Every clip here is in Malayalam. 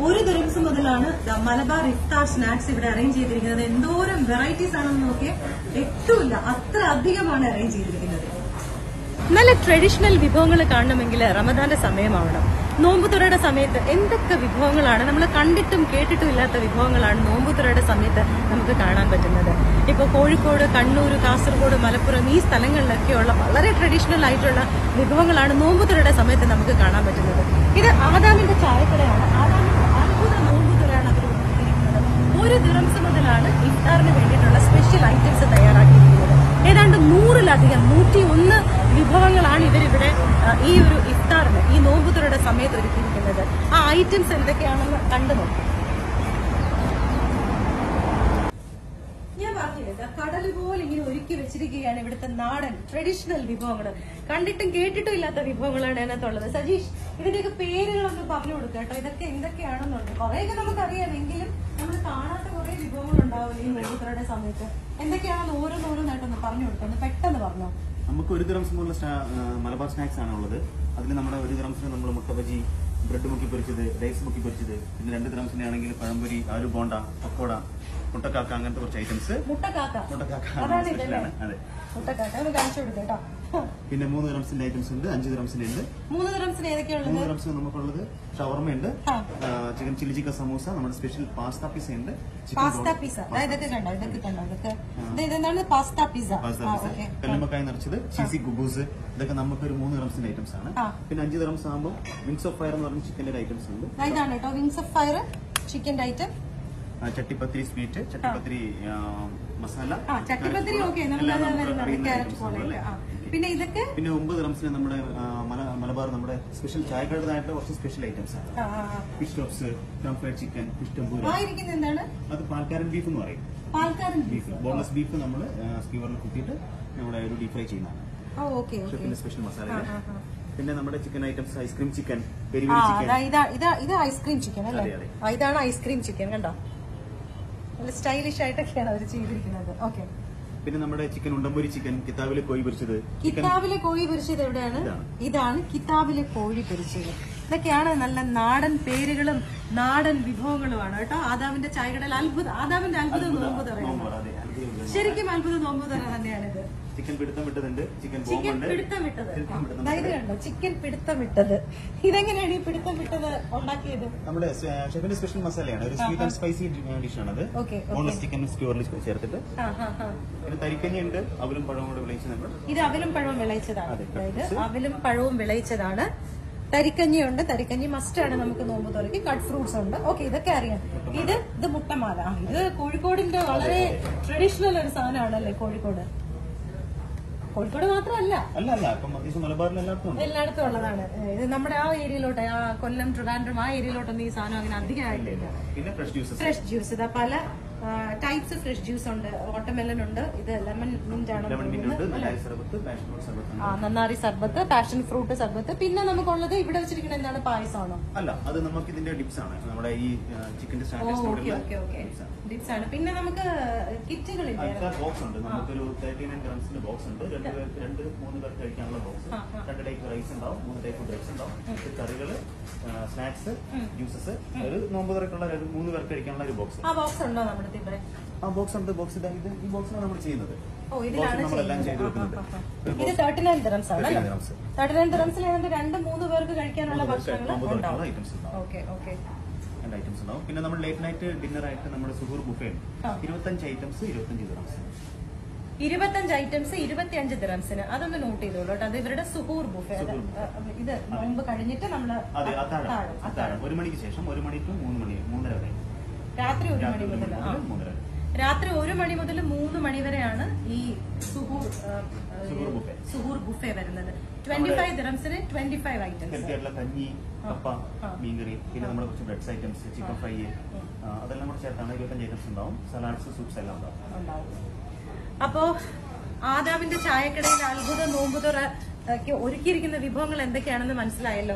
ഒരു ദിവസം മുതലാണ് ദ മലബാർ ഇഫ്താർ സ്നാക്സ് ഇവിടെ അറേഞ്ച് ചെയ്തിരിക്കുന്നത് എന്തോരം വെറൈറ്റീസ് ആണെന്ന് നോക്കിയാൽ എത്തുമില്ല അത്ര അധികമാണ് അറേഞ്ച് ചെയ്തിരിക്കുന്നത് നല്ല ട്രഡീഷണൽ വിഭവങ്ങൾ കാണണമെങ്കിൽ റമദാന്റെ സമയമാവണം നോമ്പുതുറയുടെ സമയത്ത് എന്തൊക്കെ വിഭവങ്ങളാണ് നമ്മൾ കണ്ടിട്ടും കേട്ടിട്ടും ഇല്ലാത്ത വിഭവങ്ങളാണ് നോമ്പുതുറയുടെ സമയത്ത് നമുക്ക് കാണാൻ പറ്റുന്നത് ഇപ്പോൾ കോഴിക്കോട് കണ്ണൂർ കാസർഗോഡ് മലപ്പുറം ഈ സ്ഥലങ്ങളിലൊക്കെയുള്ള വളരെ ട്രഡീഷണൽ ആയിട്ടുള്ള വിഭവങ്ങളാണ് നോമ്പുതുറയുടെ സമയത്ത് നമുക്ക് കാണാൻ പറ്റുന്നത് ഇത് ആദാമിന്റെ ചായക്കടയാണ് ആദാമിന്റെ അത്ഭുത നോമ്പുതുറയാണ് അവർ കൊടുത്തിരിക്കുന്നത് ഒരു ദിറംസ് മുതലാണ് ഇഫ്താറിന് വേണ്ടിയിട്ടുള്ള സ്പെഷ്യൽ ഐറ്റംസ് തയ്യാറാക്കിയിരിക്കുന്നത് ഏതാണ്ട് നൂറിലധികം നൂറ്റി ഒന്ന് വിഭവങ്ങളാണ് ഇവരിവിടെ ആ, ഈ ഒരു ഇഫ്താറിന് ഈ നോമ്പുതുറയുടെ സമയത്ത് ഒരുക്കിയിരിക്കുന്നത് ആ ഐറ്റംസ് എന്തൊക്കെയാണെന്ന് കണ്ടു നോക്കാം ഞാൻ പറഞ്ഞില്ല കടൽ പോലെ ഇങ്ങനെ ഒരുക്കി വെച്ചിരിക്കുകയാണ് ഇവിടുത്തെ നാടൻ ട്രഡീഷണൽ വിഭവങ്ങൾ കണ്ടിട്ടും കേട്ടിട്ടും ഇല്ലാത്ത വിഭവങ്ങളാണ് അതിനകത്തുള്ളത് സജീഷ് ഇതിന്റെയൊക്കെ പേരുകളൊക്കെ പറഞ്ഞു കൊടുക്കുക കേട്ടോ ഇതൊക്കെ എന്തൊക്കെയാണെന്നുണ്ട് കുറെയൊക്കെ നമുക്കറിയാം എങ്കിലും നമ്മൾ കാണാത്ത കുറെ വിഭവങ്ങൾ ഉണ്ടാവില്ല ഈ നോമ്പുതുറയുടെ സമയത്ത് എന്തൊക്കെയാണെന്ന് ഓരോന്നോരോന്നായിട്ടൊന്ന് പറഞ്ഞു കൊടുക്കുക ഒന്ന് പെട്ടെന്ന് പറഞ്ഞോ നമുക്ക് ഒരു ദിറംസ് മുതലുള്ള സ്നാ- ആ, മലബാർ സ്നാക്സ് ആണ് ഉള്ളത് അതിൽ നമ്മുടെ ഒരു ദിറംസിന് നമ്മൾ മുട്ട ബജി ബ്രെഡ് മുക്കി പൊരിച്ചത് റൈസ് മുക്കി പൊരിച്ചത് പിന്നെ രണ്ട് ദിറംസിനെ ആണെങ്കിൽ പഴംപൊരി ആലു ബോണ്ട പക്കോട മുട്ടക്കാക്ക അങ്ങനത്തെ കുറച്ച് ഐറ്റംസ് മുട്ടക്കാക്ക മുട്ടക്കാക്ക അതാണ് സ്പെഷ്യൽ ഇതല്ലേ ആണ് അതെ മുട്ടക്കാക്ക ഒന്ന് കാണിച്ചു കൊടുക്കുക കേട്ടോ പിന്നെ മൂന്ന് ദിറംസിന്റെ ഐറ്റംസ് ഉണ്ട് അഞ്ച് ദിറംസിന്റെ ഉണ്ട് മൂന്ന് ദിറംസിന് ഏതൊക്കെയുള്ളത് മൂന്ന് ദിറംസിന് നമുക്കുള്ളത് ഷവർമ ഉണ്ട് ആ. ചിക്കൻ ചില്ലി ചിക്കൻ സമൂസ നമ്മുടെ സ്പെഷ്യൽ പാസ്ത പിസ ഉണ്ട് ചിക്കൻ പാസ്ത പിസ്സ ഇതൊക്കെ കണ്ടോ ഇതൊക്കെ കണ്ടോ ഇതൊക്കെ ഇത് ഇതെന്താണ് പാസ്ത പിസ്സ പാസ്ത ആ പിസ ഓക്കെ കല്ലുമ്മക്കായ നിറച്ചത് ചീസി കുബൂസ് ഇതൊക്കെ നമുക്ക് ഒരു മൂന്ന് ദിറംസിന്റെ ഐറ്റംസ് ആണ് ആ. പിന്നെ അഞ്ച് ദിറംസ് ആകുമ്പോൾ വിങ്സ് ഓഫ് ഫയർ എന്ന് പറഞ്ഞ ചിക്കന്റെ ഐറ്റംസ് ഉണ്ട് ഇതാണ് കേട്ടോ വിങ്സ് ഓഫ് ഫയർ ചിക്കന്റെ ഐറ്റം ആ, ചട്ടിപ്പത്തിരി സ്വീറ്റ് ചട്ടിപ്പത്തിരി ആ, മസാല ആ ചട്ടിപ്പത്തിരി ഓക്കെ നമ്മൾ എല്ലാം അത് നമുക്ക് വരുന്നുണ്ട് അറിയുന്ന ക്യാരറ്റ് items പോലെ ആണ് അല്ലേ? ആ പിന്നെ ഇതൊക്കെ പിന്നെ ഒമ്പത് റംസിന് നമ്മുടെ ആ, മല- മലബാർ നമ്മുടെ സ്പെഷ്യൽ ചായക്കടതായിട്ടുള്ള കുറച്ച് സ്പെഷ്യൽ ഐറ്റംസ് ആണ് ആ, ആ, ആ. Fish tops fried chicken fish tempura ആ ഇരിക്കുന്നത് എന്താണ് അത് പാൽക്കാരൻ ബീഫ് എന്ന് പറയും പാൽക്കാരൻ ബീഫ് ബീഫ് ബോൺലെസ് ബീഫ് നമ്മൾ സ്കീവറിൽ കുത്തിയിട്ട് നമ്മുടെ ഒരു ഡീപ് ഫ്രൈ ചെയ്യുന്നതാണ് ആ ഓക്കെ ഓക്കെ ഷെഫിന്റെ സ്പെഷ്യൽ മസാല ആ, ആ, ആ. പിന്നെ നമ്മുടെ ചിക്കൻ ഐറ്റംസ് ഐസ്ക്രീം ചിക്കൻ ആ പെരിവെരി ചിക്കൻ അതാ ഇതാ ഇതാ ഇത് ഐസ്ക്രീം ചിക്കൻ അല്ലേ അതെ, അതെ. ആ, ഇതാണ് ഐസ്ക്രീം ചിക്കൻ കണ്ടോ നല്ല സ്റ്റൈലിഷ് ആയിട്ടൊക്കെയാണ് അവർ ചെയ്തിരിക്കുന്നത് ഓക്കെ പിന്നെ നമ്മുടെ ചിക്കൻ ഉണ്ടംപൊരി ചിക്കൻ കിതാബിലെ കോഴി പൊരിച്ചത് ചിക്കൻ കിതാബിലെ കോഴി പൊരിച്ചത് എവിടെയാണ് ഇതാണ്. ഇതാണ് കിതാബിലെ കോഴി പൊരിച്ചത് ഇതൊക്കെയാണ് നല്ല നാടൻ പേരുകളും നാടൻ വിഭവങ്ങളുമാണ് കേട്ടോ ആദാമിന്റെ ചായകടയിൽ അത്ഭുത ആദാമിന്റെ അത്ഭുത നോമ്പ് നോമ്പ് പറയുന്നത് പറ, അതെ, അത്ഭുതം. ശരിക്കും അത്ഭുത നോമ്പ് തറ തന്നെയാണിത് ചിക്കൻ പിടുത്തം വിട്ടതുണ്ട് ചിക്കൻ ചിക്കൻ ബോംബുണ്ട് പിടുത്തം വിട്ടത് ചിക്കൻ പിടുത്തം അതായത് വിട്ടത്. കണ്ടോ ചിക്കൻ പിടുത്തം വിട്ടത് ഇതെങ്ങനെയാണ് ഈ പിടുത്തം വിട്ടത് ഉണ്ടാക്കിയത് നമ്മുടെ ഷെഫിന്റെ സ്പെഷ്യൽ മസാലയാണ് ഒരു സ്വീറ്റ് ആൻഡ് സ്പൈസി ഡിഷ് ആണത് ഓക്കെ ബോൺലെസ് ചിക്കൻ സ്ക്യൂറിൽ ചേർത്തിട്ട് ആ ആ ആ പിന്നെ തരിക്കഞ്ഞി ഉണ്ട് അവലും പഴവും കൂടെ വിളയിച്ച് നമ്മൾ ഇത് അവലും പഴവും വിളയിച്ചതാണ് അതെ, അതായത് കട്ട് അവലും പഴവും വിളയിച്ചതാണ് തരിക്കഞ്ഞിയുണ്ട് തരിക്കഞ്ഞി മസ്റ്റ് ആണ് നമുക്ക് നോമ്പ് തുറക്കി കട്ട് ഫ്രൂട്ട്സ് ഉണ്ട് ഓക്കെ ഇതൊക്കെ അറിയാം ഇത് ഇത് മുട്ടമാല ആ, ഇത് കോഴിക്കോടിന്റെ വളരെ ട്രഡീഷണൽ ഒരു സാധനമാണല്ലേ കോഴിക്കോട് കോഴിക്കോട് മാത്രമല്ല അല്ല അല്ല ഇപ്പം അത്യാവശ്യം മലബാറിൽ എല്ലായിടത്തും ഉണ്ട് എല്ലായിടത്തും ഉള്ളതാണ് ഇത് നമ്മുടെ ആ ഏരിയയിലോട്ട് ആ കൊല്ലം ട്രിവാൻഡ്രം ആ ഏരിയയിലോട്ടൊന്നും ഈ സാധനം അങ്ങനെ അധികമായിട്ടില്ല പിന്നെ ഫ്രഷ് ജ്യൂസസ് ഫ്രഷ് ജ്യൂസ് ഇതാ പല ടൈപ്സ് ഫ്രഷ് ജ്യൂസ് ഉണ്ട് വാട്ടർമെലൺ ഉണ്ട് ഇത് ലെമൺ മിന്റ് ആണ് ലെമൺ മിന്റ് ഉണ്ട് തോന്നുന്നത്. നല്ലായി സർബത്ത് പാഷൻ ഫ്രൂട്ട് സർബത്ത് ആ നന്നാരി സർബത്ത് പാഷൻ ഫ്രൂട്ട് സർബത്ത് പിന്നെ നമുക്കുള്ളത് ഇവിടെ വെച്ചിരിക്കുന്ന എന്താണ് പായസമാണോ അല്ല അത് നമുക്ക് ഇതിന്റെ ഡിപ്സ് ആണ് നമ്മുടെ ഈ ചിക്കന്റെ ഓ ഓക്കെ ഓക്കെ ഓക്കെ ഡിപ്സ് ആണ് പിന്നെ നമുക്ക് കിറ്റുകളില്ലേ ബോക്സ് ഉണ്ട് നമുക്കൊരു തേർട്ടി നയൻ ഗ്രാംസിന്റെ ബോക്സ് ഉണ്ട് രണ്ട് പേർക്ക് രണ്ട് മൂന്ന് പേർക്ക് കഴിക്കാനുള്ള ബോക്സ് ആ, ആ. രണ്ട് ടൈപ്പ് റൈസ് ഉണ്ടാവും മൂന്ന് ടൈപ്പ് റൈസ് ഉണ്ടാവും ഇത് കറികള് സ്നാക്സ് ജ്യൂസസ് ഒരു നോമ്പ് തുറക്കുള്ള ഒരു മൂന്ന് പേർക്ക് കഴിക്കാനുള്ള ഒരു ബോക്സ് ആ ബോക്സ് ഉണ്ടോ നമ്മുടെ ഇവിടെ ആ ബോക്സ് ഉണ്ട് ബോക്സ് ഇത് ഇത് ഈ ബോക്സിലാണ് നമ്മൾ ചെയ്യുന്നത് ഓ ഇതിലാണ് ബോക്സിൽ നമ്മളെല്ലാം ചെയ്ത് ചെയ്യുന്നത്. വെക്കുന്നുണ്ട് ആ, ആ, ആ. ഇത് തേർട്ടി നയൻ ദിറംസ് ആണ് 39 dirhams. തേർട്ടി നയൻ ദിറംസിൽ ഏതാണ്ട് രണ്ട് മൂന്ന് പേർക്ക് കഴിക്കാനുള്ള മൂന്ന് പേർക്ക് ഭക്ഷണങ്ങൾ നോമ്പ് തുറക്കുള്ള ഉണ്ടാവും ഐറ്റംസ് ഉണ്ടാവും ഓക്കെ ഓക്കെ രണ്ട് ഐറ്റംസ് ഉണ്ടാവും പിന്നെ നമ്മൾ ലേറ്റ് നൈറ്റ് ഡിന്നർ ആയിട്ട് നമ്മുടെ സുഹൂർ ബുഫേ ഉണ്ട് ആ. ഇരുപത്തഞ്ച് ഐറ്റംസ് ഇരുപത്തഞ്ച് ഗ്രാംസ് ഇരുപത്തഞ്ച് ഐറ്റംസ് ഇരുപത്തിയഞ്ച് ദിറംസിന് അതൊന്ന് നോട്ട് ചെയ്തോളൂ കേട്ടോ അത് ഇവരുടെ സുഹൂർ ബുഫേ അത് സുഹൂർ buffet. ആ, ഇത് നോമ്പ് കഴിഞ്ഞിട്ട് നമ്മള് അതെ അത്താഴം അത്താഴം, അത്താഴം. അത്താഴം ഒരു മണിക്ക് ശേഷം ഒരു മണി ടു മൂന്ന് മണി മൂന്നര വരെ രാത്രി ഒരു രാത്രി മണി ഒരു മുതൽ മണി ആ മുതൽ മൂന്നര വരെ രാത്രി ഒരു മണി മുതൽ മൂന്ന് മണി വരെയാണ് ഈ സുഹൂർ ആ, ആ, സുഹൂർ buffet. സുഹൂർ ബുഫേ വരുന്നത് ട്വന്റി ഫൈവ് ദിറംസിന് ട്വന്റി ഫൈവ് ഹെൽത്തി ഐറ്റംസ് ആയിട്ടുള്ള കഞ്ഞി കപ്പ ആ. മീൻകറി പിന്നെ നമ്മുടെ കുറച്ച് ബ്രെഡ്സ് ഐറ്റംസ് ചിക്കൻ ഫ്രൈ അതെല്ലാം കൂടെ ചേർത്താണ് ഇരുപത്തഞ്ച് ഐറ്റംസ് ഉണ്ടാവും സലാഡ്സ് സൂപ്സ് എല്ലാം ഉണ്ടാവും ഉണ്ടാവും അപ്പോ ആദാമിന്റെ ചായക്കടയിൽ അത്ഭുത നോമ്പുതുറ ഒക്കെ ഒരുക്കിയിരിക്കുന്ന വിഭവങ്ങൾ എന്തൊക്കെയാണെന്ന് മനസ്സിലായല്ലോ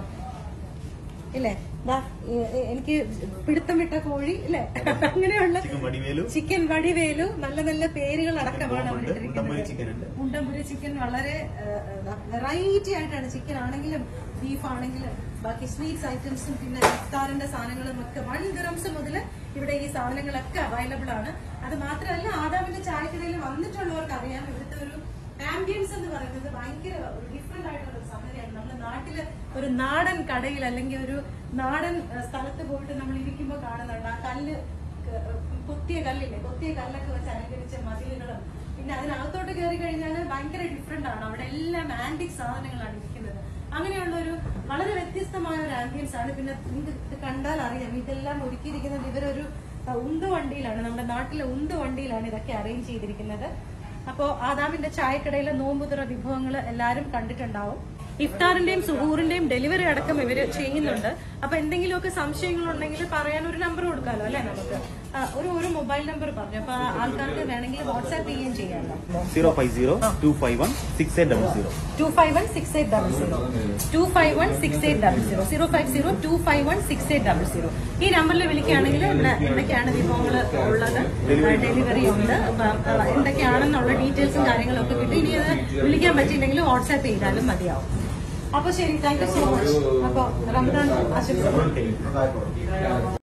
ഇല്ലേ ദാ, എ- എ- എനിക്ക് പിടുത്തം വിട്ട കോഴി ഇല്ലേ അങ്ങനെയുള്ള ചിക്കൻ വടിവേലു ചിക്കൻ വടിവേലു നല്ല നല്ല പേരുകൾ അടക്കമാണ് ബോംബുണ്ട്, ഉണ്ടംപൊരി അവരിട്ടിരിക്കുന്നത് ചിക്കൻ ഉണ്ട് ഉണ്ടംപുരി ചിക്കൻ വളരെ വെറൈറ്റി ആയിട്ടാണ് ചിക്കൻ ആണെങ്കിലും ബീഫ് ആണെങ്കിലും ബാക്കി സ്വീറ്റ്സ് ഐറ്റംസും പിന്നെ ഇഫ്താറിന്റെ സാധനങ്ങളും ഒക്കെ വൺ ദിറംസ് മുതൽ ഇവിടെ ഈ സാധനങ്ങളൊക്കെ അവൈലബിൾ ആണ് അത് മാത്രമല്ല ആദാമിന്റെ ചായക്കടയിൽ വന്നിട്ടുള്ളവർക്ക് അറിയാം ഇവിടുത്തെ ഒരു ആംബിയൻസ് എന്ന് പറയുന്നത് ഭയങ്കര ഡിഫറെന്റ് ആയിട്ടുള്ള ഒരു സംഗതിയാണ് നമ്മുടെ നാട്ടില് ഒരു നാടൻ കടയിൽ അല്ലെങ്കിൽ ഒരു നാടൻ ഏഹ്, സ്ഥലത്ത് പോയിട്ട് നമ്മൾ ഇരിക്കുമ്പോൾ കാണുന്നുണ്ട് ആ കല്ല് ക- കൊത്തിയ കല്ലില്ലേ കൊത്തിയ കല്ലൊക്കെ വെച്ച് അലങ്കരിച്ച മതിലുകളും പിന്നെ അതിനകത്തോട്ട് കയറി കഴിഞ്ഞാൽ ഭയങ്കര ഡിഫറെന്റ് ആണ് അവിടെ എല്ലാം ആന്റിക് സാധനങ്ങളാണ് ഇരിക്കുന്നത് അങ്ങനെയുള്ള ഒരു വളരെ വ്യത്യസ്തമായ ഒരു ആംബിയൻസ് ആണ് പിന്നെ ഇത് ഇത് കണ്ടാൽ അറിയാം ഇതെല്ലാം ഒരുക്കിയിരിക്കുന്നത് ഇവരൊരു അഹ്, ഉന്ത് വണ്ടിയിലാണ് നമ്മുടെ നാട്ടിലെ ഉന്ത് വണ്ടിയിലാണ് ഇതൊക്കെ അറേഞ്ച് ചെയ്തിരിക്കുന്നത് അപ്പോ ആദാമിന്റെ ചായക്കടയിലെ നോമ്പുതുറ വിഭവങ്ങൾ എല്ലാവരും കണ്ടിട്ടുണ്ടാവും ഇഫ്താറിന്റെയും സുഹൂറിന്റെയും ഡെലിവറി അടക്കം ഇവര് ചെയ്യുന്നുണ്ട് അപ്പൊ എന്തെങ്കിലുമൊക്കെ സംശയങ്ങളുണ്ടെങ്കിൽ പറയാൻ ഒരു നമ്പർ കൊടുക്കാമല്ലോ അല്ലെ നമുക്ക് ആ, ഒരു ഒരു മൊബൈൽ നമ്പർ പറഞ്ഞു അപ്പൊ ആൾക്കാർക്ക് വേണമെങ്കിൽ വാട്സാപ്പ് ചെയ്യുകയും ചെയ്യാമല്ലോ zero five zero two five one six eight double zero two five one six eight double zero two five one six eight double zero zero five zero two five one six eight double zero ഈ നമ്പറിൽ വിളിക്കുകയാണെങ്കിൽ ഇവിടെ എന്തൊക്കെയാണ് വിഭവങ്ങൾ ഉള്ളത് ഡെലിവറി ഉണ്ട് അപ്പം ആ, എന്തൊക്കെയാണെന്നുള്ള ഡീറ്റെയിൽസും കാര്യങ്ങളും ഒക്കെ കിട്ടും ഇനി അത് വിളിക്കാൻ പറ്റിയില്ലെങ്കിൽ വാട്സാപ്പ് ചെയ്താലും മതിയാവും അപ്പൊ ശരി താങ്ക് യു സോ മച്ച് അപ്പൊ റംസാൻ ആശംസകൾ